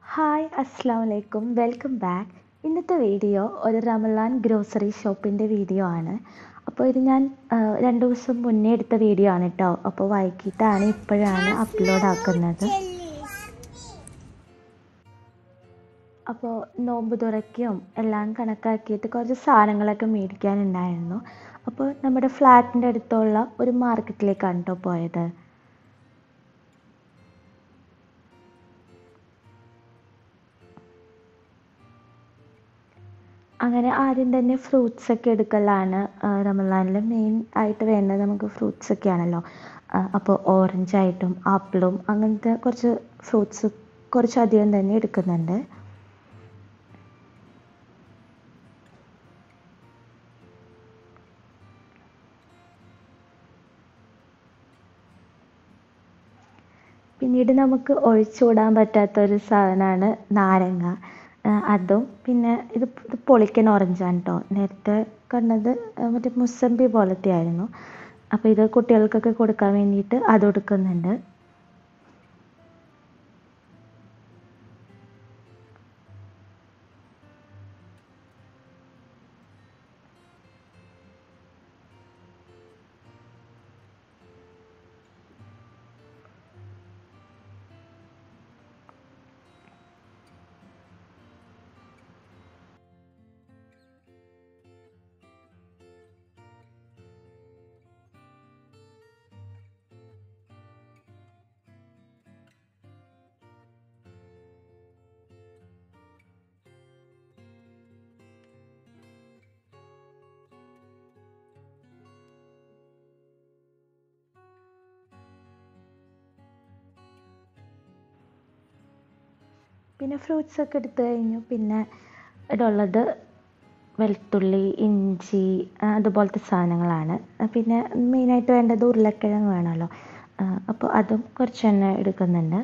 hi അസ്സാം വലൈക്കും welcome back ഇന്നത്തെ വീഡിയോ ഒരു റമലാൻ ഗ്രോസറി ഷോപ്പിൻ്റെ വീഡിയോ ആണ് അപ്പോൾ ഇത് ഞാൻ ആ, രണ്ട് ദിവസം മുന്നേ എടുത്ത വീഡിയോ ആണ് കേട്ടോ അപ്പോൾ വൈകിട്ടാണ് ഇപ്പോഴാണ് അപ്ലോഡ് ആക്കുന്നത് അപ്പോൾ നോമ്പ് തുറയ്ക്കും എല്ലാം കണക്കാക്കിയിട്ട് കുറച്ച് സാധനങ്ങളൊക്കെ മേടിക്കാനുണ്ടായിരുന്നു അപ്പോൾ നമ്മുടെ ഫ്ലാറ്റിൻ്റെ അടുത്തുള്ള ഒരു മാർക്കറ്റിലേക്കാണ് കേട്ടോ പോയത് അങ്ങനെ ആദ്യം തന്നെ ഫ്രൂട്ട്സ് ഒക്കെ എടുക്കലാണ് റമദാനിൽ മെയിൻ ആയിട്ട് വേണ്ടത് നമുക്ക് ഫ്രൂട്ട്സ് ഒക്കെ ആണല്ലോ അപ്പോൾ ഓറഞ്ച് ആയിട്ടും ആപ്പിളും അങ്ങനത്തെ കുറച്ച് ഫ്രൂട്ട്സ് കുറച്ചധികം തന്നെ എടുക്കുന്നുണ്ട് പിന്നീട് നമുക്ക് ഒഴിച്ചുകൂടാൻ പറ്റാത്ത ഒരു സാധനമാണ് നാരങ്ങ ആ, അതും പിന്നെ ഇത് ഇത് പൊളിക്കൻ ഓറഞ്ചാണ് കേട്ടോ നേരത്തെ കണ്ടത് ആ, മറ്റേ മുസമ്പി പോലത്തെ ആയിരുന്നു അപ്പോൾ ഇത് കുട്ടികൾക്കൊക്കെ കൊടുക്കാൻ വേണ്ടിയിട്ട് അത് കൊടുക്കുന്നുണ്ട് പിന്നെ ഫ്രൂട്ട്സ് ഒക്കെ എടുത്തു കഴിഞ്ഞു പിന്നെ ഇതുള്ളത് വെളുത്തുള്ളി ഇഞ്ചി ആ, അതുപോലത്തെ സാധനങ്ങളാണ് ആ, പിന്നെ മെയിനായിട്ട് വേണ്ടത് ഉരുളക്കിഴങ്ങ് വേണമല്ലോ അപ്പോൾ അതും കുറച്ച് തന്നെ എടുക്കുന്നുണ്ട്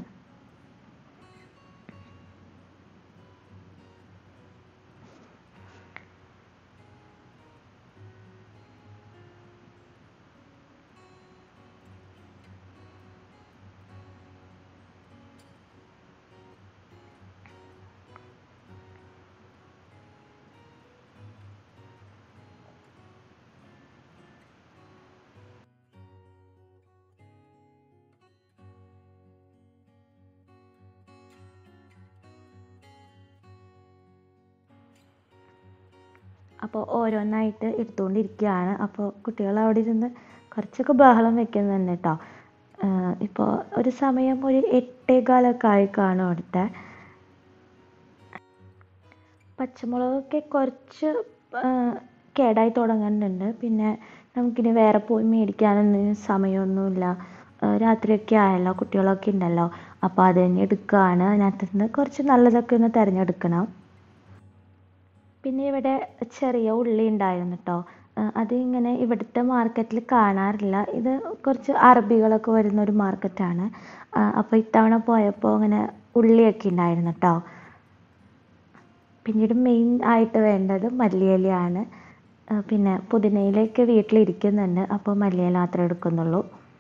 അപ്പോൾ ഓരോന്നായിട്ട് എടുത്തുകൊണ്ടിരിക്കുകയാണ് അപ്പോൾ കുട്ടികൾ അവിടെ ഇരുന്ന് കുറച്ചൊക്കെ ബഹളം വെക്കുന്നുണ്ട് കേട്ടോ ഇപ്പോൾ ഒരു സമയം ഒരു എട്ടേകാലൊക്കെ ആയി കാണും അവിടുത്തെ പച്ചമുളകൊക്കെ കുറച്ച് ആ, കേടായി തുടങ്ങുന്നുണ്ട് പിന്നെ നമുക്കിനി വേറെ പോയി മേടിക്കാനൊന്നും സമയമൊന്നുമില്ല ആ, രാത്രിയൊക്കെ ആയല്ലോ കുട്ടികളൊക്കെ ഉണ്ടല്ലോ അപ്പോൾ അത് തന്നെ എടുക്കുകയാണ് അതിനകത്ത് നിന്ന് കുറച്ച് നല്ലതൊക്കെ ഒന്ന് തിരഞ്ഞെടുക്കണം പിന്നെ ഇവിടെ ചെറിയ ഉള്ളി ഉണ്ടായിരുന്നു കേട്ടോ അത് ഇങ്ങനെ ഇവിടുത്തെ മാർക്കറ്റിൽ കാണാറില്ല ഇത് കുറച്ച് അറബികളൊക്കെ വരുന്ന ഒരു മാർക്കറ്റാണ് അപ്പോൾ ഇത്തവണ പോയപ്പോൾ ഇങ്ങനെ ഉള്ളിയൊക്കെ ഉണ്ടായിരുന്നു കേട്ടോ പിന്നീട് മെയിൻ ആയിട്ട് വേണ്ടത് മല്ലിയിലയാണ് ആ, പിന്നെ പുതിനയിലയൊക്കെ വീട്ടിലിരിക്കുന്നുണ്ട് അപ്പോൾ മല്ലിയില മാത്രമേ എടുക്കുന്നുള്ളൂ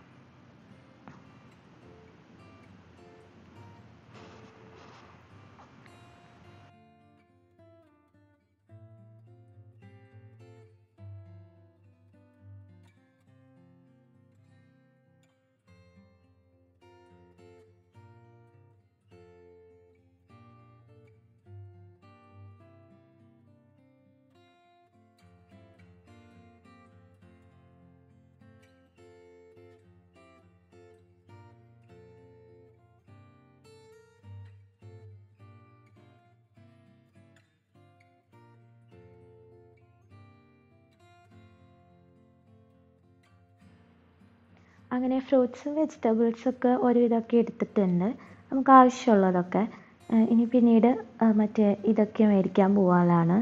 അങ്ങനെ ഫ്രൂട്ട്സും വെജിറ്റബിൾസും ഒക്കെ ഒരുവിധമൊക്കെ എടുത്തിട്ടുണ്ട് നമുക്ക് ആവശ്യമുള്ളതൊക്കെ ആ, ഇനി പിന്നീട് ആ, മറ്റേ ഇതൊക്കെ മേടിക്കാൻ പോകാനാണ്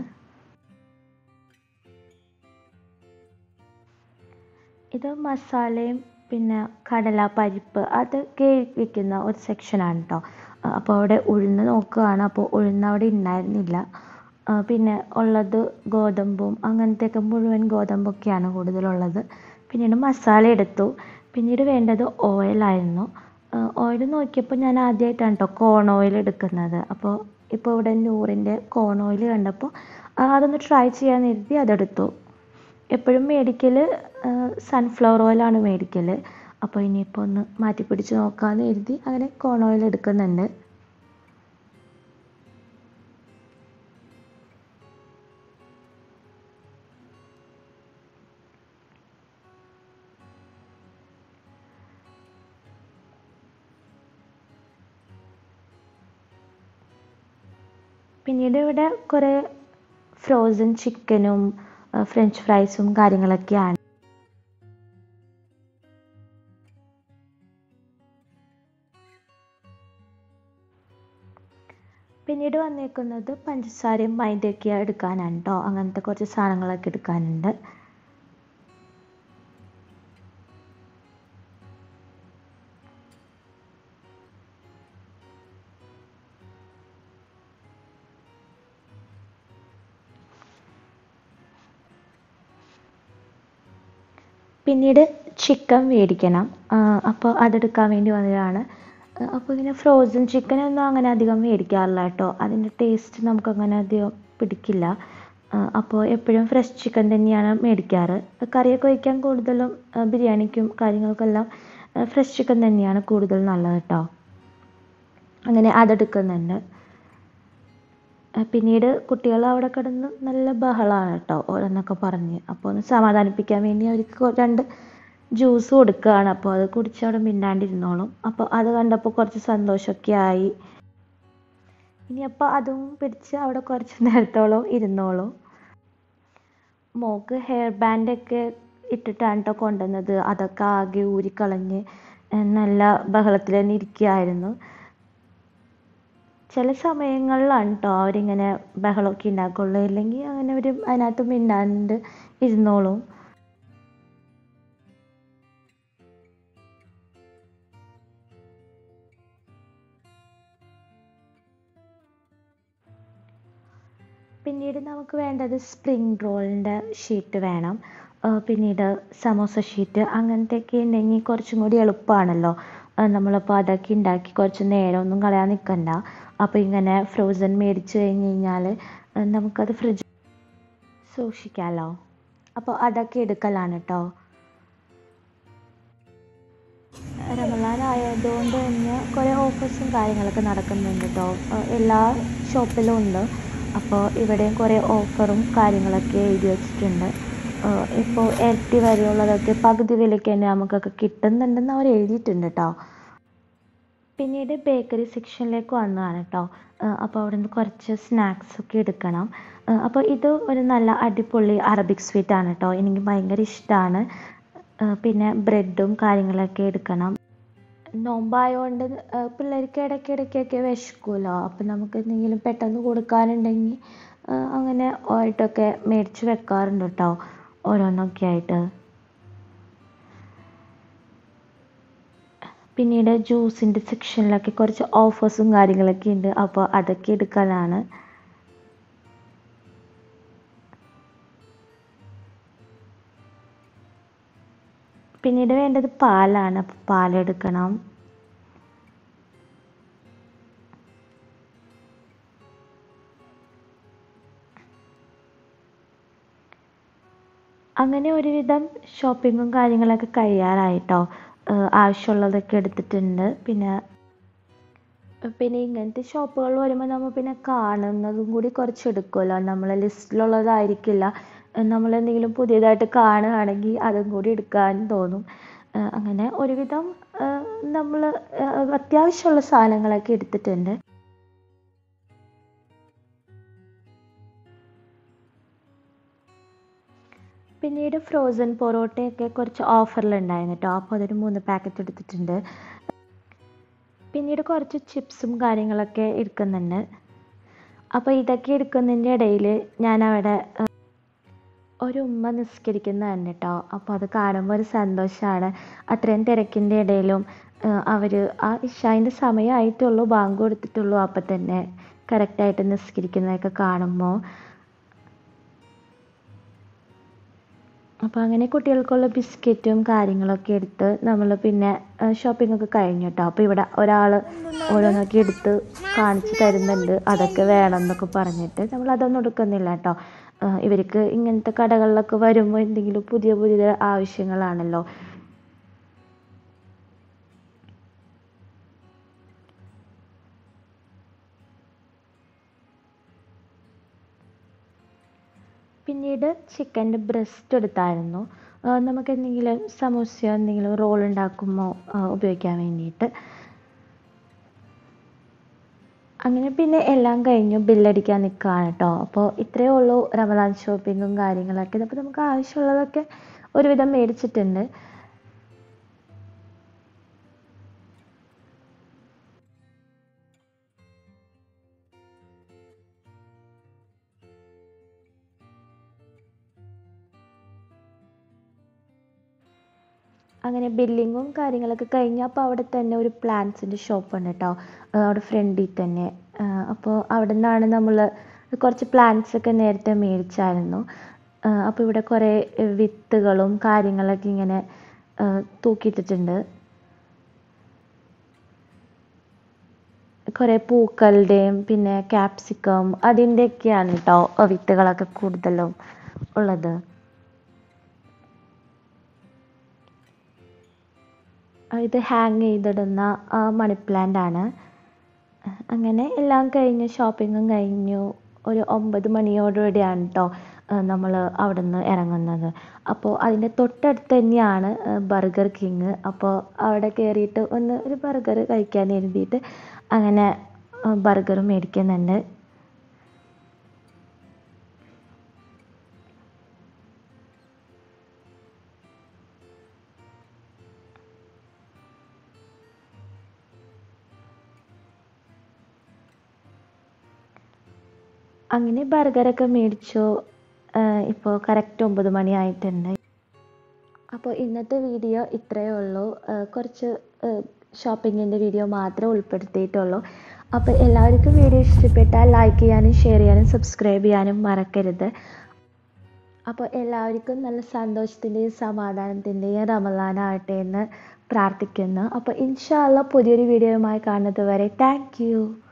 ഇത് മസാലയും പിന്നെ കടല പരിപ്പ് അതൊക്കെ വിൽക്കുന്ന ഒരു സെക്ഷനാണ് കേട്ടോ അപ്പോൾ അവിടെ ഉഴുന്ന് നോക്കുകയാണ് അപ്പോൾ ഉഴുന്ന് അവിടെ ഉണ്ടായിരുന്നില്ല ആ, പിന്നെ ഉള്ളത് ഗോതമ്പും അങ്ങനത്തെയൊക്കെ മുഴുവൻ ഗോതമ്പൊക്കെയാണ് കൂടുതലുള്ളത് പിന്നീട് മസാല എടുത്തു പിന്നീട് വേണ്ടത് ഓയിലായിരുന്നു ഓയിൽ നോക്കിയപ്പോൾ ഞാൻ ആദ്യമായിട്ടാണ് കേട്ടോ കോൺ ഓയിൽ എടുക്കുന്നത് അപ്പോൾ ഇപ്പോൾ ഇവിടെ നൂറിൻ്റെ കോൺ ഓയിൽ കണ്ടപ്പോൾ അതൊന്ന് ട്രൈ ചെയ്യാൻ കരുതി അതെടുത്തു എപ്പോഴും മേടിക്കൽ സൺഫ്ലവർ ഓയിലാണ് മേടിക്കൽ അപ്പോൾ ഇനിയിപ്പോൾ ഒന്ന് മാറ്റി പിടിച്ച് നോക്കാമെന്ന് കരുതി അങ്ങനെ കോൺ ഓയിൽ എടുക്കുന്നുണ്ട് പിന്നീട് ഇവിടെ കുറേ ഫ്രോസൺ ചിക്കനും ഫ്രഞ്ച് ഫ്രൈസും കാര്യങ്ങളൊക്കെയാണ് പിന്നീട് വന്നേക്കുന്നത് പഞ്ചസാരയും മൈദയൊക്കെ എടുക്കാനാണ് കേട്ടോ അങ്ങനത്തെ കുറച്ച് സാധനങ്ങളൊക്കെ എടുക്കാനുണ്ട് പിന്നീട് ചിക്കൻ മേടിക്കണം അപ്പോൾ അതെടുക്കാൻ വേണ്ടി വന്നതാണ് അപ്പോൾ ഇങ്ങനെ ഫ്രോസൺ ചിക്കനൊന്നും അങ്ങനെ അധികം മേടിക്കാറില്ല കേട്ടോ അതിൻ്റെ ടേസ്റ്റ് നമുക്കങ്ങനെ അധികം പിടിക്കില്ല അപ്പോൾ എപ്പോഴും ഫ്രഷ് ചിക്കൻ തന്നെയാണ് മേടിക്കാറ് കറിയൊക്കെ വയ്ക്കാൻ കൂടുതലും ബിരിയാണിക്കും കാര്യങ്ങൾക്കെല്ലാം ഫ്രഷ് ചിക്കൻ തന്നെയാണ് കൂടുതൽ നല്ലത് കേട്ടോ അങ്ങനെ അതെടുക്കുന്നുണ്ട് പിന്നീട് കുട്ടികൾ അവിടെ കിടന്ന് നല്ല ബഹളമാണ് കേട്ടോ ഓരോന്നൊക്കെ പറഞ്ഞ് അപ്പോൾ ഒന്ന് സമാധാനിപ്പിക്കാൻ വേണ്ടി അവർക്ക് രണ്ട് ജ്യൂസ് കൊടുക്കുകയാണ് അപ്പോൾ അത് കുടിച്ച് അവിടെ മിണ്ടാണ്ടിരുന്നോളും അപ്പോൾ അത് കണ്ടപ്പോൾ കുറച്ച് സന്തോഷമൊക്കെ ആയി ഇനി അപ്പോൾ അതും പിടിച്ച് അവിടെ കുറച്ച് നേരത്തോളം ഇരുന്നോളും മോക്ക് ഹെയർ ബാൻഡൊക്കെ ഇട്ടിട്ടാണ് കേട്ടോ കൊണ്ടുവന്നത് അതൊക്കെ ആകെ ഊരിക്കളഞ്ഞ് നല്ല ബഹളത്തിൽ തന്നെ ഇരിക്കുകയായിരുന്നു ചില സമയങ്ങളിലാണ് കേട്ടോ അവരിങ്ങനെ ബഹളമൊക്കെ ഉണ്ടാക്കുള്ളൂ ഇല്ലെങ്കിൽ അങ്ങനെ അവർ അതിനകത്ത് മിണ്ടാണ്ട് ഇരുന്നോളും പിന്നീട് നമുക്ക് വേണ്ടത് സ്പ്രിംഗ് റോളിൻ്റെ ഷീറ്റ് വേണം പിന്നീട് സമോസ ഷീറ്റ് അങ്ങനത്തെയൊക്കെ ഉണ്ടെങ്കിൽ കുറച്ചും കൂടി എളുപ്പമാണല്ലോ നമ്മളപ്പോൾ അതൊക്കെ ഉണ്ടാക്കി കുറച്ച് നേരമൊന്നും കളയാൻ നിൽക്കണ്ട അപ്പോൾ ഇങ്ങനെ ഫ്രോസൺ മേടിച്ച് കഴിഞ്ഞ് കഴിഞ്ഞാൽ നമുക്കത് ഫ്രിഡ്ജ് സൂക്ഷിക്കാമല്ലോ അപ്പോൾ അതൊക്കെ എടുക്കലാണ് കേട്ടോ റമദാൻ ആയതുകൊണ്ട് തന്നെ കുറേ ഓഫേഴ്സും കാര്യങ്ങളൊക്കെ നടക്കുന്നുണ്ട് കേട്ടോ എല്ലാ ഷോപ്പിലും ഉണ്ട് അപ്പോൾ ഇവിടെയും കുറേ ഓഫറും കാര്യങ്ങളൊക്കെ എഴുതി വെച്ചിട്ടുണ്ട് ഇപ്പോൾ ഇരട്ടി വരെയുള്ളതൊക്കെ പകുതി വിലയ്ക്ക് തന്നെ നമുക്കൊക്കെ കിട്ടുന്നുണ്ടെന്ന് അവർ എഴുതിയിട്ടുണ്ട് കേട്ടോ പിന്നീട് ബേക്കറി സെക്ഷനിലേക്ക് വന്നതാണ് കേട്ടോ അപ്പോൾ അവിടെ നിന്ന് കുറച്ച് സ്നാക്സ് ഒക്കെ എടുക്കണം അപ്പോൾ ഇത് ഒരു നല്ല അടിപൊളി അറബിക് സ്വീറ്റ് ആണ് കേട്ടോ എനിക്ക് ഭയങ്കര ഇഷ്ടമാണ് പിന്നെ ബ്രെഡും കാര്യങ്ങളൊക്കെ എടുക്കണം നോമ്പായതുകൊണ്ട് പിള്ളേർക്ക് ഇടയ്ക്കിടയ്ക്കൊക്കെ വിശക്കുമല്ലോ അപ്പം നമുക്ക് എന്തെങ്കിലും പെട്ടെന്ന് കൊടുക്കാനുണ്ടെങ്കിൽ അങ്ങനെ ആയിട്ടൊക്കെ മേടിച്ച് വെക്കാറുണ്ട് കേട്ടോ ഓരോന്നൊക്കെ ആയിട്ട് പിന്നീട് ജ്യൂസിൻ്റെ സെക്ഷനിലൊക്കെ കുറച്ച് ഓഫേഴ്സും കാര്യങ്ങളൊക്കെ ഉണ്ട് അപ്പോൾ അതൊക്കെ എടുക്കലാണ് പിന്നീട് വേണ്ടത് പാലാണ് അപ്പോൾ പാലെടുക്കണം അങ്ങനെ ഒരുവിധം ഷോപ്പിങ്ങും കാര്യങ്ങളൊക്കെ കഴിയാറായിട്ടോ ആവശ്യമുള്ളതൊക്കെ എടുത്തിട്ടുണ്ട് പിന്നെ പിന്നെ ഇങ്ങനത്തെ ഷോപ്പുകൾ വരുമ്പോൾ നമ്മൾ പിന്നെ കാണുന്നതും കൂടി കുറച്ച് എടുക്കുമല്ലോ നമ്മളെ ലിസ്റ്റിലുള്ളതായിരിക്കില്ല നമ്മൾ എന്തെങ്കിലും പുതിയതായിട്ട് കാണുകയാണെങ്കിൽ അതും കൂടി എടുക്കാൻ തോന്നും അങ്ങനെ ഒരുവിധം നമ്മൾ അത്യാവശ്യമുള്ള സാധനങ്ങളൊക്കെ എടുത്തിട്ടുണ്ട് പിന്നീട് ഫ്രോസൺ പൊറോട്ടയൊക്കെ കുറച്ച് ഓഫറിലുണ്ടായിരുന്നു കേട്ടോ അപ്പോൾ അതൊരു മൂന്ന് പാക്കറ്റ് എടുത്തിട്ടുണ്ട് പിന്നീട് കുറച്ച് ചിപ്സും കാര്യങ്ങളൊക്കെ എടുക്കുന്നുണ്ട് അപ്പോൾ ഇതൊക്കെ എടുക്കുന്നതിൻ്റെ ഇടയിൽ ഞാൻ അവിടെ ഒരു ഉമ്മ നിസ്കരിക്കുന്നതാണ് കേട്ടോ അപ്പോൾ അത് കാണുമ്പോൾ ഒരു സന്തോഷമാണ് അത്രയും തിരക്കിൻ്റെ ഇടയിലും അവർ ആ ഇഷായിൻ്റെ സമയമായിട്ടുള്ളൂ ബാങ്ക് കൊടുത്തിട്ടുള്ളൂ അപ്പം തന്നെ കറക്റ്റായിട്ട് നിസ്കരിക്കുന്നതൊക്കെ കാണുമ്പോൾ അപ്പോൾ അങ്ങനെ കുട്ടികൾക്കുള്ള ബിസ്ക്കറ്റും കാര്യങ്ങളൊക്കെ എടുത്ത് നമ്മൾ പിന്നെ ഷോപ്പിംഗ് ഒക്കെ കഴിഞ്ഞു കേട്ടോ അപ്പോൾ ഇവിടെ ഒരാൾ ഓരോന്നൊക്കെ എടുത്ത് കാണിച്ച് തരുന്നുണ്ട് അതൊക്കെ വേണം എന്നൊക്കെ പറഞ്ഞിട്ട് നമ്മൾ അതൊന്നും എടുക്കുന്നില്ല കേട്ടോ ഇവർക്ക് ഇങ്ങനത്തെ കടകളിലൊക്കെ വരുമ്പോൾ എന്തെങ്കിലും പുതിയ പുതിയ ആവശ്യങ്ങളാണല്ലോ പിന്നീട് ചിക്കൻ്റെ ബ്രസ്റ്റ് എടുത്തായിരുന്നു നമുക്ക് എന്തെങ്കിലും സമൂസയോ എന്തെങ്കിലും റോൾ ഉണ്ടാക്കുമ്പോൾ ഉപയോഗിക്കാൻ വേണ്ടിയിട്ട് അങ്ങനെ പിന്നെ എല്ലാം കഴിഞ്ഞു ബില്ലടിക്കാൻ നിൽക്കുകയാണ് കേട്ടോ അപ്പോൾ ഇത്രയേ ഉള്ളൂ റമദാൻ ഷോപ്പിങ്ങും കാര്യങ്ങളൊക്കെ അപ്പോൾ നമുക്ക് ആവശ്യമുള്ളതൊക്കെ ഒരുവിധം മേടിച്ചിട്ടുണ്ട് അങ്ങനെ ബില്ലിങ്ങും കാര്യങ്ങളൊക്കെ കഴിഞ്ഞ് അപ്പോൾ അവിടെ തന്നെ ഒരു പ്ലാന്റ്സിൻ്റെ ഷോപ്പുണ്ട് കേട്ടോ അവിടെ ഫ്രണ്ടിൽ തന്നെ അപ്പോൾ അവിടെ നിന്നാണ് നമ്മൾ കുറച്ച് പ്ലാന്റ്സ് ഒക്കെ നേരത്തെ മേടിച്ചായിരുന്നു അപ്പോൾ ഇവിടെ കുറേ വിത്തുകളും കാര്യങ്ങളൊക്കെ ഇങ്ങനെ തൂക്കിയിട്ടിട്ടുണ്ട് കുറേ പൂക്കളുടെയും പിന്നെ ക്യാപ്സിക്കം അതിൻ്റെയൊക്കെയാണ് കേട്ടോ വിത്തുകളൊക്കെ കൂടുതലും ഉള്ളത് ഇത് ഹാങ് ചെയ്തിടുന്ന മണി പ്ലാന്റ് ആണ് അങ്ങനെ എല്ലാം കഴിഞ്ഞ് ഷോപ്പിങ്ങും കഴിഞ്ഞു ഒരു ഒമ്പത് മണിയോടുകൂടിയാണ് കേട്ടോ നമ്മൾ അവിടെ നിന്ന് ഇറങ്ങുന്നത് അപ്പോൾ അതിൻ്റെ തൊട്ടടുത്ത് തന്നെയാണ് ബർഗർ കിങ് അപ്പോൾ അവിടെ കയറിയിട്ട് ഒന്ന് ഒരു ബർഗർ കഴിക്കാൻ എഴുതിയിട്ട് അങ്ങനെ ബർഗർ മേടിക്കുന്നുണ്ട് അങ്ങനെ ബർഗറൊക്കെ മേടിച്ചു ഇപ്പോൾ കറക്റ്റ് ഒമ്പത് മണി ആയിട്ടുണ്ട് അപ്പോൾ ഇന്നത്തെ വീഡിയോ ഇത്രയേ ഉള്ളൂ കുറച്ച് ഷോപ്പിങ്ങിൻ്റെ വീഡിയോ മാത്രമേ ഉൾപ്പെടുത്തിയിട്ടുള്ളൂ അപ്പോൾ എല്ലാവർക്കും വീഡിയോ ഇഷ്ടപ്പെട്ടാൽ ലൈക്ക് ചെയ്യാനും ഷെയർ ചെയ്യാനും സബ്സ്ക്രൈബ് ചെയ്യാനും മറക്കരുത് അപ്പോൾ എല്ലാവർക്കും നല്ല സന്തോഷത്തിൻ്റെയും സമാധാനത്തിൻ്റെയും റമദാനാകട്ടെ എന്ന് പ്രാർത്ഥിക്കുന്നു അപ്പോൾ ഇൻഷാല്ല പുതിയൊരു വീഡിയോയുമായി കാണുന്നത് വരെ താങ്ക്